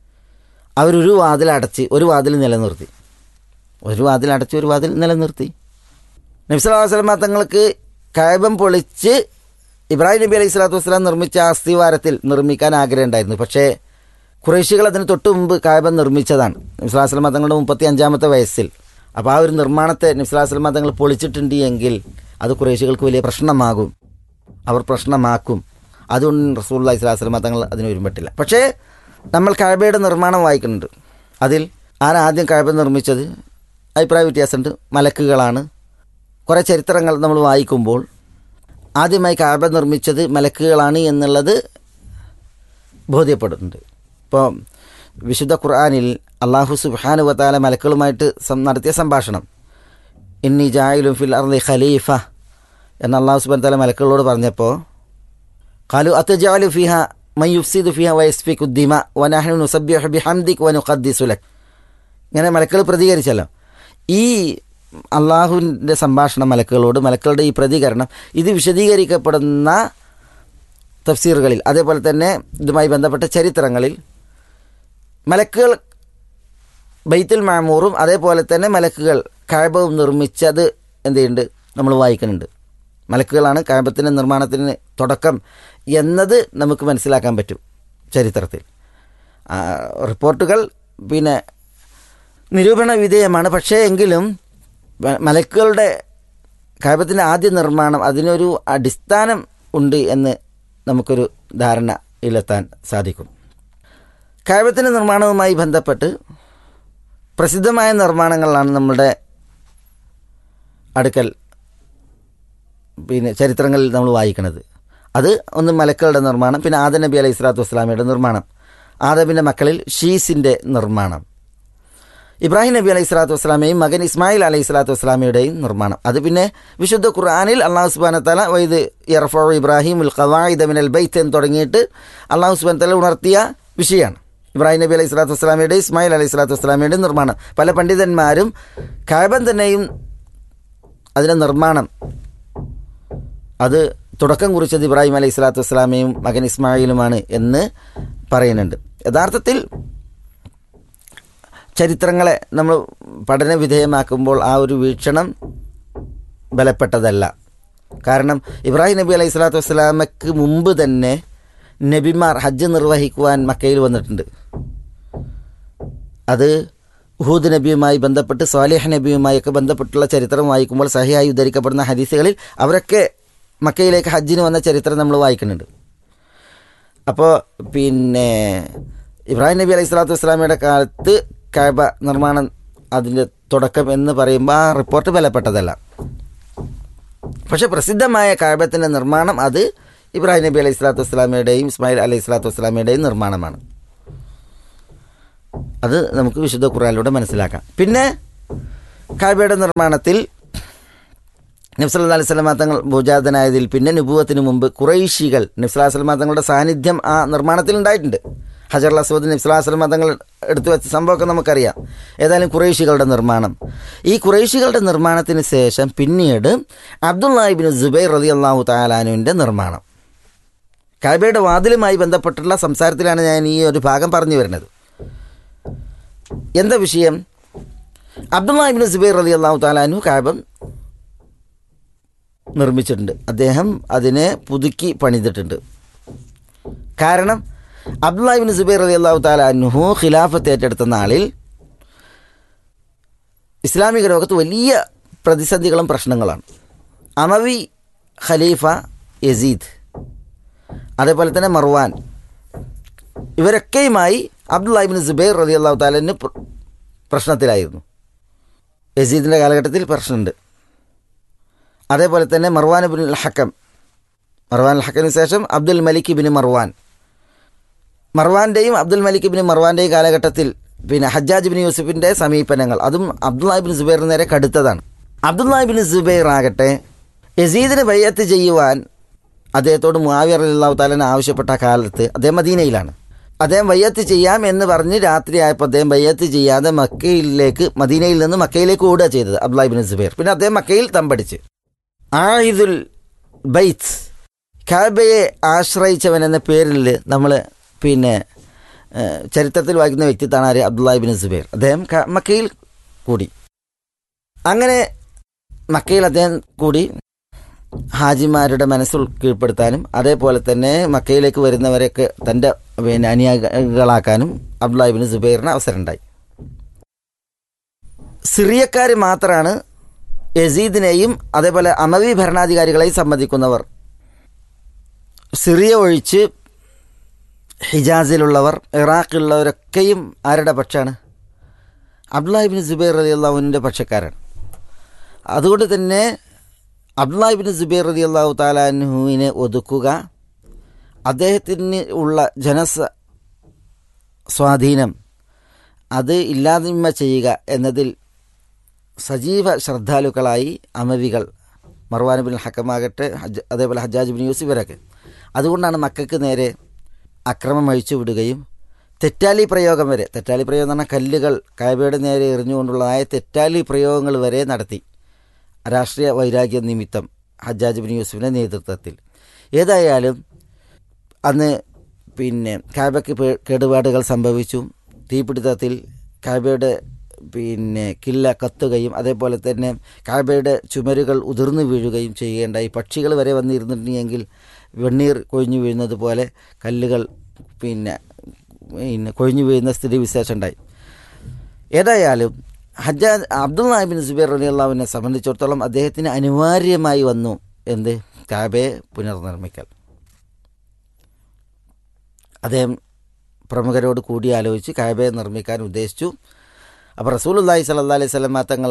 അവരൊരു വാതിൽ അടച്ച് ഒരു വാതിൽ നിലനിർത്തി ഒരു വാതിൽ അടച്ച് ഒരു വാതിൽ നിലനിർത്തി നബ്സലാസ്ലമ തങ്ങൾക്ക് കായബം പൊളിച്ച് ഇബ്രാഹിം നബി അലൈഹി സ്വലാത്തു വസ്സലാം നിർമ്മിച്ച ആ അസ്ഥിവാരത്തിൽ നിർമ്മിക്കാൻ ആഗ്രഹമുണ്ടായിരുന്നു പക്ഷേ കുറേശികൾ അതിന് തൊട്ട് മുമ്പ് കായബം നിർമ്മിച്ചതാണ് നബ്സലാസ്ലമ തങ്ങളുടെ മുപ്പത്തി അഞ്ചാമത്തെ വയസ്സിൽ അപ്പോൾ ആ ഒരു നിർമ്മാണത്തെ നബ്സലാസ്ലമ തങ്ങൾ പൊളിച്ചിട്ടുണ്ട് എങ്കിൽ അത് കുറേശികൾക്ക് വലിയ പ്രശ്നമാകും അവർ പ്രശ്നമാക്കും അതുകൊണ്ട് റസൂല്ലാ ഇസ്ലാസ്ലമ തങ്ങൾ അതിന് ഒരുമ്പെട്ടില്ല പക്ഷേ നമ്മൾ കഴബയുടെ നിർമ്മാണം വായിക്കുന്നുണ്ട് അതിൽ ആരാദ്യം കഴബ നിർമ്മിച്ചത് അഭിപ്രായ വ്യത്യാസമുണ്ട് മലക്കുകളാണ് കുറേ ചരിത്രങ്ങൾ നമ്മൾ വായിക്കുമ്പോൾ ആദ്യമായി കഴബ നിർമ്മിച്ചത് മലക്കുകളാണ് എന്നുള്ളത് ബോധ്യപ്പെടുന്നുണ്ട് ഇപ്പോൾ വിശുദ്ധ ഖുർആാനിൽ അള്ളാഹു സുബാനു വത്താല മലക്കുകളുമായിട്ട് സം- നടത്തിയ സംഭാഷണം ഇന്നി ജായിലും ഫിൽ അർദി ഖലീഫ എന്ന് അള്ളാഹു സുബാൻ താല മലക്കുകളോട് പറഞ്ഞപ്പോൾ ഖാലു അത്തജാലു ഫിഹ മൻ യുഫ്സിദു ഫിഹ വയസ്ഫിക്കു ദിമ വനഹ്നു നുസബ്ബിഹു ബിഹംദിക് വനുഖദ്ദിസു ലക് ഇങ്ങനെ മലക്കുകൾ പ്രതികരിച്ചല്ലോ ഈ അള്ളാഹുവിൻ്റെ സംഭാഷണം മലക്കുകളോട് മലക്കളുടെ ഈ പ്രതികരണം ഇത് വിശദീകരിക്കപ്പെടുന്ന തഫ്സീറുകളിൽ അതേപോലെ തന്നെ ഇതുമായി ബന്ധപ്പെട്ട ചരിത്രങ്ങളിൽ മലക്കുകൾ ബൈത്തുൽ മാമൂറും അതേപോലെ തന്നെ മലക്കുകൾ കായബവും നിർമ്മിച്ചത് എന്ത് ചെയ്യുന്നുണ്ട് നമ്മൾ വായിക്കുന്നുണ്ട് മലക്കുകളാണ് കായബത്തിൻ്റെ നിർമ്മാണത്തിന് തുടക്കം എന്നത് നമുക്ക് മനസ്സിലാക്കാൻ പറ്റും ചരിത്രത്തിൽ ആ, റിപ്പോർട്ടുകൾ പിന്നെ നിരൂപണ വിധേയമാണ് പക്ഷേ എങ്കിലും മ- മലക്കുകളുടെ കായബത്തിൻ്റെ ആദ്യ നിർമ്മാണം അതിനൊരു അടിസ്ഥാനം ഉണ്ട് എന്ന് നമുക്കൊരു ധാരണയിലെത്താൻ സാധിക്കും കായബത്തിൻ്റെ നിർമ്മാണവുമായി ബന്ധപ്പെട്ട് പ്രസിദ്ധമായ നിർമ്മാണങ്ങളാണ് നമ്മുടെ അടുക്കൽ പിന്നെ ചരിത്രങ്ങളിൽ നമ്മൾ വായിക്കുന്നത് അത് ഒന്ന് മലക്കളുടെ നിർമ്മാണം പിന്നെ ആദ നബി അലൈഹി സ്വലാത്തു വസ്സലാമയുടെ നിർമ്മാണം ആദബിൻ്റെ മക്കളിൽ ഷീസിൻ്റെ നിർമ്മാണം ഇബ്രാഹിം നബി അലൈഹി സ്വലാത്തു വസ്സലാമയും മകൻ ഇസ്മായിൽ അലൈഹി സ്വലാത്തു വസ്സലാമയുടെയും നിർമ്മാണം അത് പിന്നെ വിശുദ്ധ ഖുർആാനിൽ അള്ളാഹു സുബാന തല വൈദ് ഇറഫോ ഇബ്രാഹിം ഉൽ ഖവായിദ് മിനൽ ബൈത്ത് എന്ന് തുടങ്ങിയിട്ട് അള്ളാഹു സുബാൻ തല ഉണർത്തിയ വിഷയമാണ് ഇബ്രാഹിം നബി അലൈഹി സ്വലാത്തു വസ്സലാമയുടെയും ഇസ്മായിൽ അലൈഹി സ്വലാത്തു വസ്സലാമയുടെയും നിർമ്മാണം പല പണ്ഡിതന്മാരും കായബൻ തന്നെയും അതിൻ്റെ നിർമ്മാണം അത് തുടക്കം കുറിച്ചത് ഇബ്രാഹിം അലൈഹി സ്വലാത്തു വസ്സലാമയും മകൻ ഇസ്മായിലുമാണ് എന്ന് പറയുന്നുണ്ട് യഥാർത്ഥത്തിൽ ചരിത്രങ്ങളെ നമ്മൾ പഠന വിധേയമാക്കുമ്പോൾ ആ ഒരു വീക്ഷണം ബലപ്പെട്ടതല്ല കാരണം ഇബ്രാഹിം നബി അലൈഹി സ്വലാത്തു വസ്സലാമയ്ക്ക് മുമ്പ് തന്നെ നബിമാർ ഹജ്ജ് നിർവഹിക്കുവാൻ മക്കയിൽ വന്നിട്ടുണ്ട് അത് ഹൂദ് നബിയുമായി ബന്ധപ്പെട്ട് സ്വാലിഹ് നബിയുമായൊക്കെ ബന്ധപ്പെട്ടുള്ള ചരിത്രം വായിക്കുമ്പോൾ സഹിയായി ഉദ്ധരിക്കപ്പെടുന്ന ഹദീസുകളിൽ അവരൊക്കെ മക്കയിലേക്ക് ഹജ്ജിന് വന്ന ചരിത്രം നമ്മൾ വായിക്കുന്നുണ്ട് അപ്പോൾ പിന്നെ ഇബ്രാഹിം നബി അലൈഹി സ്വലാത്തു വസ്സലാമയുടെ കാലത്ത് കാബ നിർമ്മാണം അതിൻ്റെ തുടക്കം എന്ന് പറയുമ്പോൾ ആ റിപ്പോർട്ട് ബലപ്പെട്ടതല്ല പക്ഷേ പ്രസിദ്ധമായ കാബത്തിൻ്റെ നിർമ്മാണം അത് ഇബ്രാഹിം നബി അലൈഹി സ്വലാത്തു വസ്സലാമയുടെയും ഇസ്മായിൽ അലൈഹി സ്വലാത്തു വസ്സലാമയുടെയും നിർമ്മാണമാണ് അത് നമുക്ക് വിശുദ്ധ ഖുറാനിലൂടെ മനസ്സിലാക്കാം പിന്നെ കാബയുടെ നിർമ്മാണത്തിൽ നബ്സല്ലാ അലൈഹി സ്വലമ തങ്ങൾ ഭൂജാതനായതിൽ പിന്നെ നുപൂവത്തിന് മുമ്പ് കുറേശികൾ നബ്സല്ലാ സ്വലമ തങ്ങളുടെ സാന്നിധ്യം ആ നിർമ്മാണത്തിൽ ഉണ്ടായിട്ടുണ്ട് ഹജർ അസ്വദ് നബ്സല്ലാ സ്വലമ തങ്ങൾ എടുത്തു വെച്ച സംഭവമൊക്കെ നമുക്കറിയാം ഏതായാലും കുറേശികളുടെ നിർമ്മാണം ഈ കുറേശികളുടെ നിർമ്മാണത്തിന് ശേഷം പിന്നീട് അബ്ദുല്ലാഹിബിൻ ജുബൈർ റലി അള്ളാഹു താലാനുവിൻ്റെ നിർമ്മാണം കാബയുടെ വാതിലുമായി ബന്ധപ്പെട്ടുള്ള സംസാരത്തിലാണ് ഞാൻ ഈ ഒരു ഭാഗം പറഞ്ഞു വരുന്നത് എന്താ വിഷയം അബ്ദുല്ലാഹിബിൻ ജുബൈർ റലി അള്ളാഹു താലാനു കാബം നിർമ്മിച്ചിട്ടുണ്ട് അദ്ദേഹം അതിനെ പുതുക്കി പണിതിട്ടുണ്ട് കാരണം അബ്ദുല്ലാഹിബിൻ സുബൈർ അലി അള്ളാഹു താലാഹു ഖിലാഫത്ത് ഏറ്റെടുത്ത നാളിൽ ഇസ്ലാമിക ലോകത്ത് വലിയ പ്രതിസന്ധികളും പ്രശ്നങ്ങളാണ് അമവി ഖലീഫ യസീദ് അതേപോലെ തന്നെ മർവാൻ ഇവരൊക്കെയുമായി അബ്ദുല്ലാഹിബിൻ സുബൈർ റലി അള്ളാഹു താലിന് പ്രശ്നത്തിലായിരുന്നു യസീദിൻ്റെ കാലഘട്ടത്തിൽ പ്രശ്നമുണ്ട് അതേപോലെ തന്നെ മർവാൻ ബിൻ ഹക്കം മർവാൻ ഹക്കമിന് ശേഷം അബ്ദുൽ മലിക് ബിൻ മർവാൻ മർവാൻ്റെയും അബ്ദുൽ മലിക് ബിൻ മർവാൻ്റെയും കാലഘട്ടത്തിൽ പിന്നെ ഹജ്ജാജ് ബിൻ യൂസുഫിൻ്റെ സമീപനങ്ങൾ അതും അബ്ദുല്ലാഹിബിൻ സുബൈറിന് നേരെ കടുത്തതാണ് അബ്ദുല്ലാഹിബിൻ സുബൈർ ആകട്ടെ യസീദിന് ബയ്യത്ത് ചെയ്യുവാൻ അദ്ദേഹത്തോട് മുആവിയ അള്ളാഹു താലൻ ആവശ്യപ്പെട്ട കാലത്ത് അദ്ദേഹം മദീനയിലാണ് അദ്ദേഹം വയ്യത്ത് ചെയ്യാം എന്ന് പറഞ്ഞ് രാത്രി ആയപ്പോൾ അദ്ദേഹം വയ്യത്ത് ചെയ്യാതെ മക്കയിലേക്ക് മദീനയിൽ നിന്ന് മക്കയിലേക്ക് ഓടുക ചെയ്തത് അബ്ദുല്ലാഹിബിൻ സുബൈർ പിന്നെ അദ്ദേഹം മക്കയിൽ തമ്പടിച്ച് ആയിദുൽ ബൈത്ത് കാബയെ ആശ്രയിച്ചവൻ എന്ന പേരിൽ നമ്മൾ പിന്നെ ഏഹ്, ചരിത്രത്തിൽ വായിക്കുന്ന വ്യക്തിത്വമാണ് ആര് അബ്ദുല്ലാഹിബിൻ സുബൈർ അദ്ദേഹം ക- മക്കയിൽ കൂടി അങ്ങനെ മക്കയിൽ അദ്ദേഹം കൂടി ഹാജിമാരുടെ മനസ്സിൽ കീഴ്പ്പെടുത്താനും അതേപോലെ തന്നെ മക്കയിലേക്ക് വരുന്നവരെയൊക്കെ തൻ്റെ പിന്നെ അനുയായികളാക്കാനും അബ്ദുല്ലാഹിബിൻ സുബൈറിന് അവസരമുണ്ടായി സിറിയക്കാർ മാത്രമാണ് യസീദിനെയും അതേപോലെ അമവി ഭരണാധികാരികളെയും സംബന്ധിക്കുന്നവർ സിറിയ ഒഴിച്ച് ഹിജാസിലുള്ളവർ ഇറാഖിലുള്ളവരൊക്കെയും ആരുടെ പക്ഷാണ് അബ്ദുല്ലാഹിബിൻ സുബൈർ അലി അള്ളാഹുവിൻ്റെ പക്ഷക്കാരാണ് അതുകൊണ്ട് തന്നെ അബ്ദുല്ലാഹിബിൻ സുബൈർ അലി അള്ളാഹു താലാൻഹുവിനെ ഒതുക്കുക അദ്ദേഹത്തിന് ഉള്ള ജനസ സ്വാധീനം അത് ഇല്ലായ്മ ചെയ്യുക എന്നതിൽ സജീവ ശ്രദ്ധാലുക്കളായി അമവികൾ മർവാൻ ബിൻ ഹക്കമാകട്ടെ ഹജ്ജ് അതേപോലെ ഹജ്ജാജ് ബിൻ യൂസുഫ് ഇവരൊക്കെ അതുകൊണ്ടാണ് മക്കൾക്ക് നേരെ അക്രമം അഴിച്ചു വിടുകയും തെറ്റാലി പ്രയോഗം വരെ തെറ്റാലി പ്രയോഗം എന്ന് പറഞ്ഞാൽ കല്ലുകൾ കായബയുടെ നേരെ എറിഞ്ഞുകൊണ്ടുള്ളതായ തെറ്റാലി പ്രയോഗങ്ങൾ വരെ നടത്തി രാഷ്ട്രീയ വൈരാഗ്യ നിമിത്തം ഹജ്ജാജ് ബിൻ യൂസുഫിൻ്റെ നേതൃത്വത്തിൽ ഏതായാലും അന്ന് പിന്നെ കാബയ്ക്ക് പേ- കേടുപാടുകൾ സംഭവിച്ചു തീപിടുത്തത്തിൽ കാബയുടെ പിന്നെ കില്ല കത്തുകയും അതേപോലെ തന്നെ കാബയുടെ ചുമരുകൾ ഉതിർന്നു വീഴുകയും ചെയ്യുകയുണ്ടായി പക്ഷികൾ വരെ വന്നിരുന്നിട്ടുണ്ടെങ്കിൽ വെണ്ണീർ കൊഴിഞ്ഞു വീഴുന്നത് പോലെ കല്ലുകൾ പിന്നെ പിന്നെ കൊഴിഞ്ഞു വീഴുന്ന സ്ഥിതി വിശേഷം ഉണ്ടായി ഏതായാലും ഹജ്ജാജ് അബ്ദുൽ നാഹിബിൻ സുബൈർ അലി അള്ളാഹുവിനെ സംബന്ധിച്ചിടത്തോളം അദ്ദേഹത്തിന് അനിവാര്യമായി വന്നു എന്ത് കാബയെ പുനർനിർമ്മിക്കൽ അദ്ദേഹം പ്രമുഖരോട് കൂടിയാലോചിച്ച് കാബയെ നിർമ്മിക്കാൻ ഉദ്ദേശിച്ചു അപ്പോൾ റസൂലുല്ലാഹി സല്ലാ അലൈഹി സ്വലമ തങ്ങൾ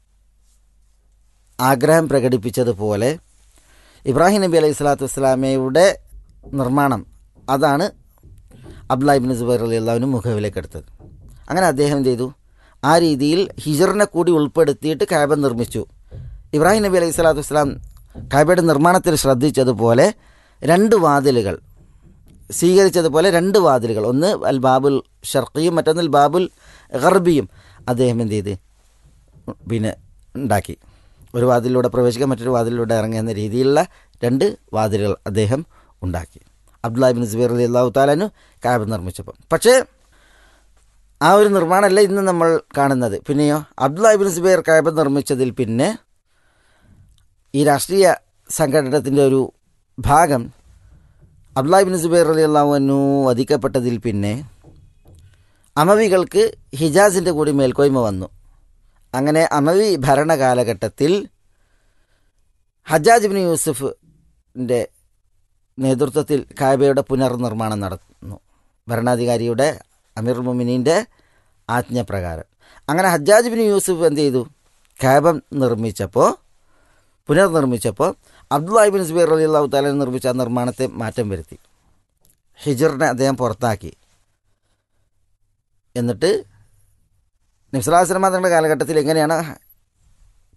ആഗ്രഹം പ്രകടിപ്പിച്ചതുപോലെ ഇബ്രാഹിം നബി അലൈഹി സ്വലാത്തു വസ്സലാമയുടെ നിർമ്മാണം അതാണ് അബ്ദുല്ലാഹിബിൻ സുബൈർ അലി അള്ളാഹുവിന് മുഖവിലേക്കെടുത്തത് അങ്ങനെ അദ്ദേഹം എന്ത് ചെയ്തു ആ രീതിയിൽ ഹിജറിനെ കൂടി ഉൾപ്പെടുത്തിയിട്ട് കാബ നിർമ്മിച്ചു ഇബ്രാഹിം നബി അലൈഹി സ്വലാത്തു വസ്സലാം കാബയുടെ നിർമ്മാണത്തിൽ ശ്രദ്ധിച്ചതുപോലെ രണ്ട് വാതിലുകൾ സ്വീകരിച്ചതുപോലെ രണ്ട് വാതിലുകൾ ഒന്ന് അൽ ബാബുൽ ഷർക്കിയും മറ്റൊന്നിൽ ബാബുൽ ഗർബിയും അദ്ദേഹം എന്ത് ചെയ്ത് പിന്നെ ഉണ്ടാക്കി ഒരു വാതിലൂടെ പ്രവേശിക്കാൻ മറ്റൊരു വാതിലൂടെ ഇറങ്ങുക എന്ന രീതിയിലുള്ള രണ്ട് വാതിലുകൾ അദ്ദേഹം ഉണ്ടാക്കി അബ്ദുല്ലാഹിബിൻ സുബൈർ അലി അള്ളാഹു താലാനു കാബ് നിർമ്മിച്ചപ്പോൾ പക്ഷേ ആ ഒരു നിർമ്മാണമല്ല ഇന്ന് നമ്മൾ കാണുന്നത് പിന്നെയോ അബ്ദുല്ലാഹിബിൻ സുബൈർ കാബ് നിർമ്മിച്ചതിൽ പിന്നെ ഈ രാഷ്ട്രീയ സംഘടനത്തിൻ്റെ ഒരു ഭാഗം അബ്ദുല്ലാഹിബിൻ സുബൈർ അലി അള്ളാഹുനു വധിക്കപ്പെട്ടതിൽ പിന്നെ അമവികൾക്ക് ഹിജാസിൻ്റെ കൂടി മേൽക്കോയ്മ വന്നു അങ്ങനെ അമവി ഭരണകാലഘട്ടത്തിൽ ഹജ്ജാജ് ബിൻ യൂസുഫിൻ്റെ നേതൃത്വത്തിൽ കാബയുടെ പുനർനിർമ്മാണം നടന്നു ഭരണാധികാരിയുടെ അമീർ മുമിനീൻ്റെ ആജ്ഞപ്രകാരം അങ്ങനെ ഹജ്ജാജ് ബിൻ യൂസുഫ് എന്ത് ചെയ്തു കാബം നിർമ്മിച്ചപ്പോൾ പുനർനിർമ്മിച്ചപ്പോൾ അബ്ദുല്ലാഹിബിൻ സുബൈർ അലി അള്ളാഹു താല നിർമ്മിച്ച ആ നിർമ്മാണത്തെ മാറ്റം വരുത്തി ഹിജറിനെ അദ്ദേഹം പുറത്താക്കി എന്നിട്ട് നിസ്ലാസ്ലമ തങ്ങളുടെ കാലഘട്ടത്തിൽ എങ്ങനെയാണ്